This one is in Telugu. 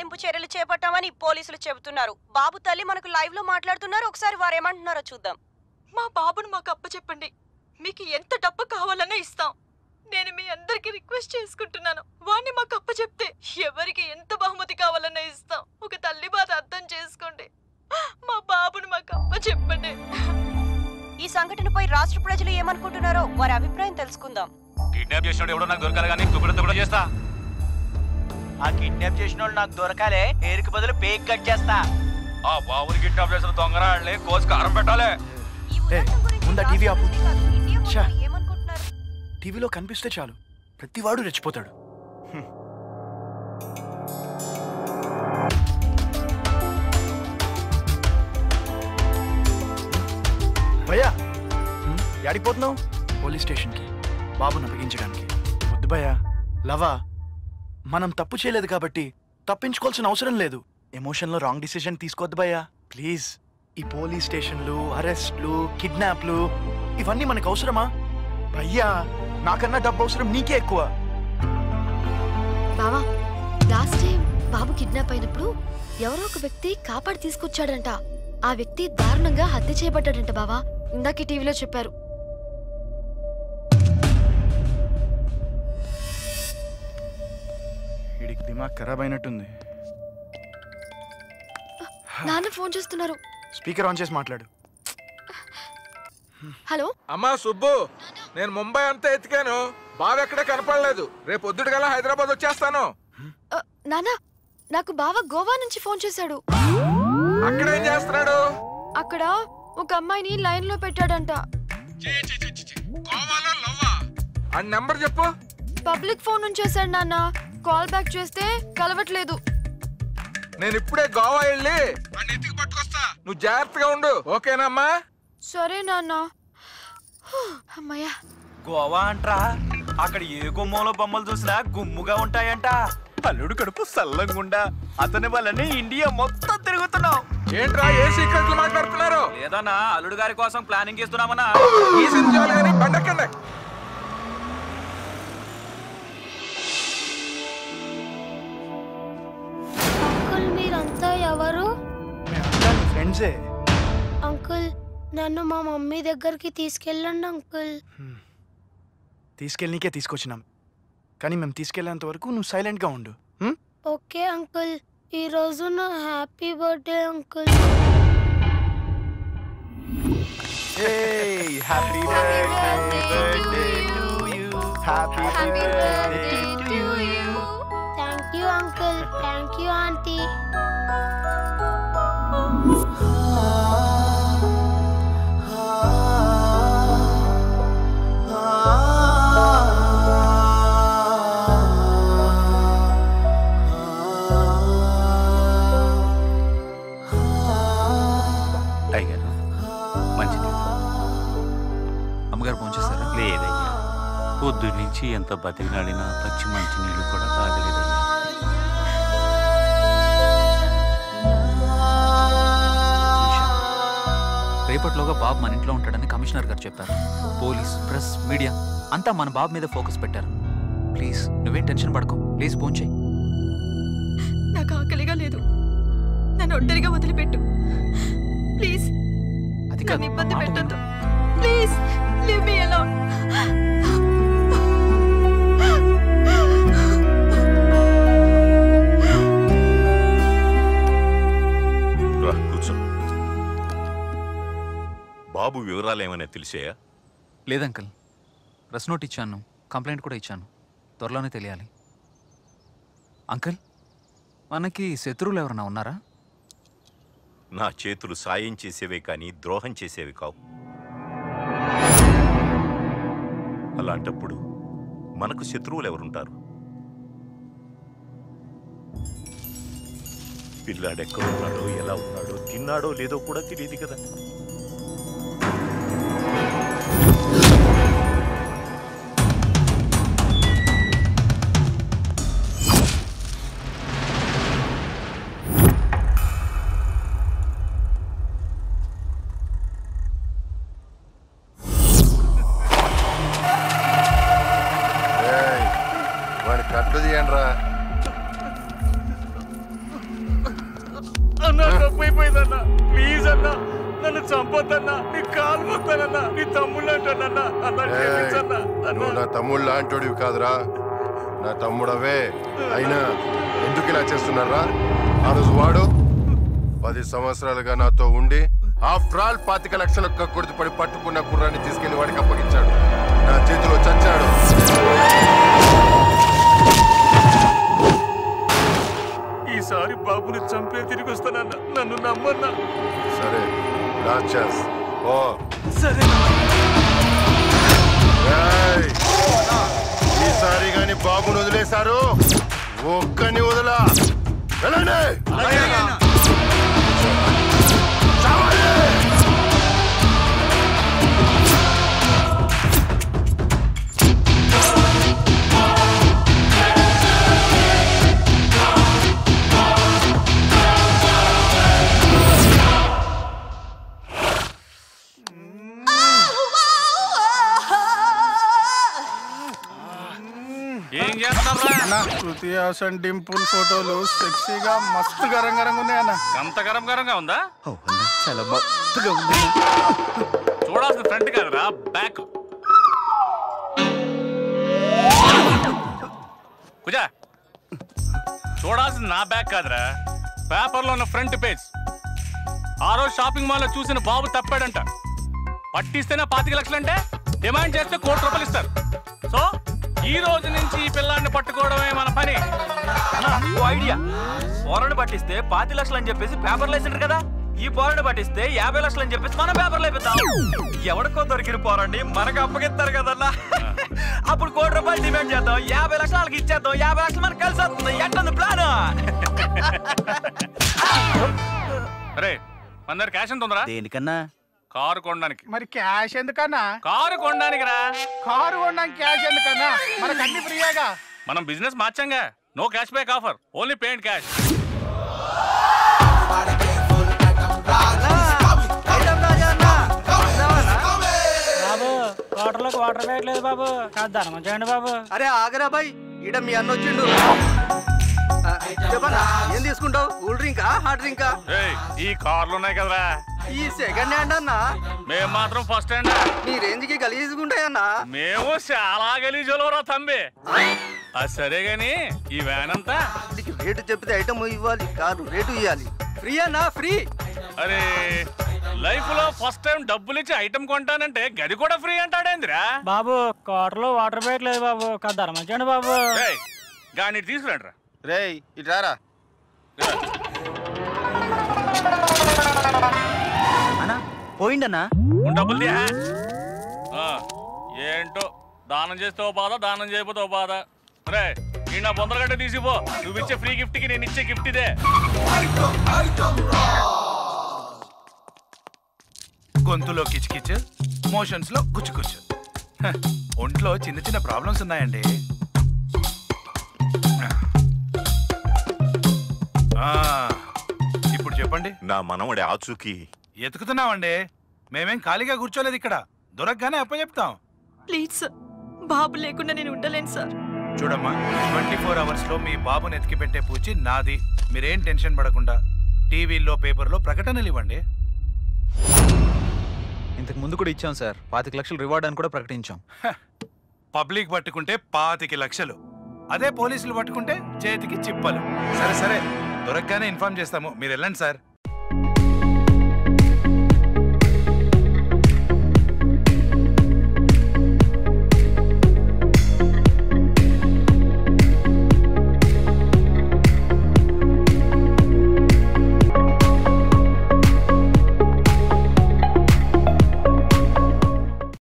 గాలింపు చర్యలు చేపట్టామని పోలీసులు చెబుతున్నారు బాబు తల్లి మనకు లైవ్ లో మాట్లాడుతున్నారు ఒకసారి వారు ఏమంటున్నారో చూద్దాం మా బాబును మాకు అప్పచెప్పండి మీకు ఎంత డబ్బు కావాలన్నా ఇస్తాం నేను మీ అందరికి రిక్వెస్ట్ చేసుకుంటున్నాను వాణ్ణి మాకు అప్పచెప్తే ఎవరికి ఎంత బహుమతి కావాలన్నా ఇస్తాం ఒక తల్లి బాధ అర్థం చేసుకోండి మా బాబును మాకు అప్పచెప్పండి ఈ సంఘటనపై రాష్ట్ర ప్రజలు ఏమనుకుంటున్నారో వారి అభిప్రాయం తెలుసుకుందాం కిడ్నాప్ చేసినోడు ఎవడో నాకు దొరకాలి కానీ తుప్పుడు తుప్పుడు చేస్తా ఆ కిడ్నాప్ చేసిన వాళ్ళు నాకు దొరకాలే పేరుకి బదులు పేక్ కట్ చేస్తా ఆ బాబుని కిడ్నాప్ చేసిన దొంగరాళ్ళని కోసి కారం పెట్టాలి ఈ ఉదంతం గురించి ముందా టీవీ ఆపు. రాష్ట్ర ప్రజలే కాదు, ఇండియా మొత్తం ఛా. ఏమనుకుంటున్నారు టీవీలో కనిపిస్తే చాలు ప్రతివాడు రెచ్చిపోతాడు హ్మ్. భయ్యా హ్మ్? యాడిపోతున్నావు పోలీస్ స్టేషన్కి బాబుని అప్పగించడానికి వద్దు భయ్యా లవా మనం తప్పు చేయలేదు కాబట్టి తప్పించుకోవాల్సిన అవసరం లేదు ఎమోషన్లో రాంగ్ డిసిజన్ తీసుకోవద్దు భయ్యా ప్లీజ్ ఈ పోలీస్ స్టేషన్లు అరెస్ట్లు కిడ్నాప్లు ఇవన్నీ మనకు అవసరమా భయ్యా నాకన్నా డబ్బు అవసరం నీకే ఎక్కువ బావా లాస్ట్ టైం బాబు కిడ్నాప్ అయినప్పుడు ఎవరో ఒక వ్యక్తి కాపాడి తీసుకొచ్చాడంట ఆ వ్యక్తి దారుణంగా హత్య చేయబడ్డాడంట బావా ఇందాక టీవీలో చెప్పారు వీడికి దిమాగ్ ఖరాబ్ అయినట్టుంది నాన్న ఫోన్ చేస్తున్నారు స్పీకర్ ఆన్ చేసి మాట్లాడు హలో అమ్మా సుబ్బు నేను ముంబై అంతా ఎతికాను బావెక్కడే కనపడలేదు రేపు పొద్దుటికల్లా హైదరాబాద్ వచ్చేస్తాను ఆ, నాన్న నాకు బావ గోవా నుంచి ఫోన్ చేశాడు అక్కడేం చేస్తున్నాడు అక్కడ ఒక అమ్మాయిని లైన్ లో పెట్టాడంట గోవాలో లవ్వా ఆ నెంబర్ చెప్పు పబ్లిక్ ఫోన్ నుంచి చేశాడు నాన్న కాల్ బ్యాక్ చేస్తే కలవట్లేదు నేను ఇప్పుడే గోవా వెళ్ళి వాడిని ఎతికి పట్టుకొస్తా నువ్వు జాగ్రత్తగా ఉండు ఓకేనమ్మా సరే నాన్న హూ, అమ్మయ్యా గోవా అంట్రా అక్కడ ఏ గుమ్మంలో బొమ్మలు చూసినా గుమ్ముగా ఉంటాయంట అల్లుడు కడుపు సల్లంగుండా అతని వల్లనే ఇండియా మొత్తం తిరుగుతున్నాం ఏంట్రా ఏ సీక్రెట్లు మాట్లాడుతున్నారు లేదన్నా అల్లుడు గారి కోసం ప్లానింగ్ చేస్తున్నామన్నా ఈ సినిమాలు కానీ బండెక్కండి అంకుల్ మీరంతా ఎవరు మేమంతా నీ ఫ్రెండ్సే అంకుల్ నన్ను మా మమ్మీ దగ్గరికి తీసుకెళ్ళండి అంకుల్ తీసుకెళ్ళనీకే తీసుకొచ్చినాం కానీ మేము తీసుకెళ్ళేంత వరకు నువ్వు సైలెంట్గా ఉండు హ్మ్? ఓకే అంకుల్ ఈ రోజు నా happy birthday uncle Hey, happy birthday, birthday to you. Happy birthday to you. Thank you uncle thank you aunty tiger మంచిది అమ్మగారు ఫోన్ చేస్తారా లేదయ్యా పొద్దు నుంచి ఎంత బతికినాడినా పచ్చి మంచి నీళ్లు కూడా తాగలేదయ్యా రేపట్లోగా బాబు మన ఇంట్లో ఉంటాడని కమిషనర్ గారు చెప్పారు పోలీస్ ప్రెస్ మీడియా అంతా మన బాబు మీద ఫోకస్ పెట్టారు ప్లీజ్ నువ్వేం టెన్షన్ పడకు ప్లీజ్ ఫోన్ చేయి నాకు ఆకలిగా లేదు నన్ను ఒంటరిగా వదిలిపెట్టు ప్లీజ్ అది నన్ను కాదు ఇబ్బంది మాట పెట్టద్దు ప్లీజ్ లివ్ మీ అలౌన్ రా కూర్చో బాబు వివరాలు ఏమైనా తెలిసాయా లేదంకల్ ప్రెస్ నోట్ ఇచ్చాను కంప్లైంట్ కూడా ఇచ్చాను త్వరలోనే తెలియాలి అంకుల్ మనకి శత్రువులు ఎవరైనా ఉన్నారా నా చేతులు సాయం చేసేవే కానీ ద్రోహం చేసేవి కావు అలాంటప్పుడు మనకు శత్రువులు ఎవరుంటారు పిల్లాడు ఎక్కడ ఉన్నాడో ఎలా ఉన్నాడో తిన్నాడో లేదో కూడా తెలియదు కదా వాడి కట్లు తీయండి రా తప్పైపోయిందన్నా ప్లీజ్ అన్నా నన్ను చంపొద్దన్నా నీ కాలు మొక్తానన్నా నీ తమ్ముళ్ళు అంటానన్నా అన్నా ఏయ్, క్షమించన్నా నువ్వు నా తమ్ముడు లాంటోడివి కాదురా నా తమ్ముడవే అయినా ఎందుకు ఇలా చేస్తున్నారా ఆ రోజు వాడు పది సంవత్సరాలుగా నాతో ఉండి ఆఫ్టర్ ఆల్ పాతిక లక్షల కక్కుర్తి పడి పట్టుకున్న కుర్రాన్ని తీసుకెళ్లి వాడికి అప్పగించాడు నా చేతిలో చచ్చాడు ఈసారి బాబుని చంపే తిరిగి వస్తానన్నా నన్ను నమ్మన్నా సరే రాక్షస్ ఓ సరే ఏయ్, ఈసారి గాని బాబును వదిలేశారు ఒక్కని వదలా వెళ్ళండి చావాలి! ఏం చేస్తారా అన్న శృతి హాసన్ డింపుల్ ఫోటోలు సెక్సీగా మస్తు గరం గరంగా ఉన్నాయన్న అంత గరం గరంగా ఉందా చాలా మస్తుగా ఉంది చూడాల్సిన ఫ్రంట్ కాదురా బ్యాక్ కుజా చూడాల్సింది నా బ్యాక్ కాదురా పేపర్లో ఉన్న ఫ్రంట్ పేజ్ ఆ రోజు షాపింగ్ మాల్లో చూసిన బాబు తప్పాడంట పట్టిస్తేనే పాతిక లక్షలంటే డిమాండ్ చేస్తే కోటి రూపాయలు ఇస్తారు సో ఈ రోజు నుంచి ఈ పిల్లాన్ని పట్టుకోవడమే మన పని ఓ ఐడియా పోరాడు పట్టిస్తే పాతి లక్షలు అని చెప్పేసి పేపర్లు వేసిండ్రు కదా ఈ పోరాడు పట్టిస్తే యాభై లక్షలు అని చెప్పేసి మన పేపర్లు వేపిద్దాం ఎవరికో దొరికిన పోరండి మనకు అప్పగిస్తారు కదన్నా అప్పుడు కోటి రూపాయలు డిమాండ్ చేద్దాం యాభై లక్షలు వాళ్ళకి ఇచ్చేద్దాం యాభై లక్షలు మనకు కలిసి వస్తుంది ఎట్టుంది ప్లాన్ అరే మన దగ్గర క్యాష్ ఎంత ఉందరా దేనికన్నా కారు కొనడానికి మరి క్యాష్ ఎందుకన్నా కారు కొనడానికి రా కారు కొనడానికి క్యాష్ ఎందుకన్నా మనకు అన్ని ఫ్రీయేగా మనం బిజినెస్ మార్చాంగా no cash back offer only payment cash బాబు వాటర్లోకి వాటర్ వేయట్లేదు బాబు కాదు ధర్మం చేయండి బాబు అరే ఆగరా బాయ్ ఈడ మీ అన్న వచ్చిండు ఆ, చెప్పన్నా ఏం తీసుకుంటావు కూల్ డ్రింకా హాట్ డ్రింకా ఏయ్, ఈ కార్లు ఉన్నాయి కదరా ఈ సెకండ్ హ్యాండ్ అన్నా మేము మాత్రం ఫస్ట్ హ్యాండ్ నీ రేంజ్ కి గలీజుకుంటాయన్నా మేము చాలా గలీజులరా తంబి అది సరే గాని ఈ వ్యాన్ అంతా నీకు రేటు చెప్తే ఐటమ్ ఇవ్వాలి కారు రేటు ఇవ్వాలి ఫ్రీ అన్నా ఫ్రీ అరే లైఫ్ లో ఫస్ట్ టైం డబ్బులు ఇచ్చి ఐటమ్ కొంటానంటే గది కూడా ఫ్రీ అంటాడేందిరా బాబు కోటలో వాటర్ వేయట్లేదు బాబు కాదు ధర్మం చేయండి బాబు ఏయ్, గాని తీసుకురండి రా రేయ్ ఇటారా అన్నా పోయిండన్నా ఉన్ డబ్బులు తీయా ఆ, ఏంటో దానం చేస్తే ఓ బాధ దానం చేయకపోతే ఓ బాధ రే ఈ నా బొందరగడ్డ తీసిపో నువ్వు ఇచ్చే ఫ్రీ గిఫ్ట్ కి నేను ఇచ్చే గిఫ్ట్ ఇదే గొంతులో కిచకిచ్ మోషన్స్ లో గుచ్చుకుచ్చు హ, ఒంట్లో చిన్న చిన్న ప్రాబ్లమ్స్ ఉన్నాయండి ఆ, ఇప్పుడు చెప్పండి నా మనవడి ఆచూకీ ఎతుకుతున్నామండి మేమేం ఖాళీగా కూర్చోలేదు ఇక్కడ దొరకగానే అప్పచెప్తాం ప్లీజ్ సార్ బాబు లేకుండా నేను ఉండలేను సార్ చూడమ్మా ట్వంటీ ఫోర్ అవర్స్ లో మీ బాబుని ఎతికి పెట్టే పూచి నాది మీరేం టెన్షన్ పడకుండా టీవీల్లో పేపర్లో ప్రకటనలు ఇవ్వండి ఇంతకు ముందు కూడా ఇచ్చాం సార్ పాతిక లక్షలు రివార్డ్ అని కూడా ప్రకటించాం పబ్లిక్ పట్టుకుంటే పాతికి లక్షలు అదే పోలీసులు పట్టుకుంటే చేతికి చిప్పలు సరే సరే దొరకగానే ఇన్ఫార్మ్ చేస్తాము మీరు వెళ్ళండి సార్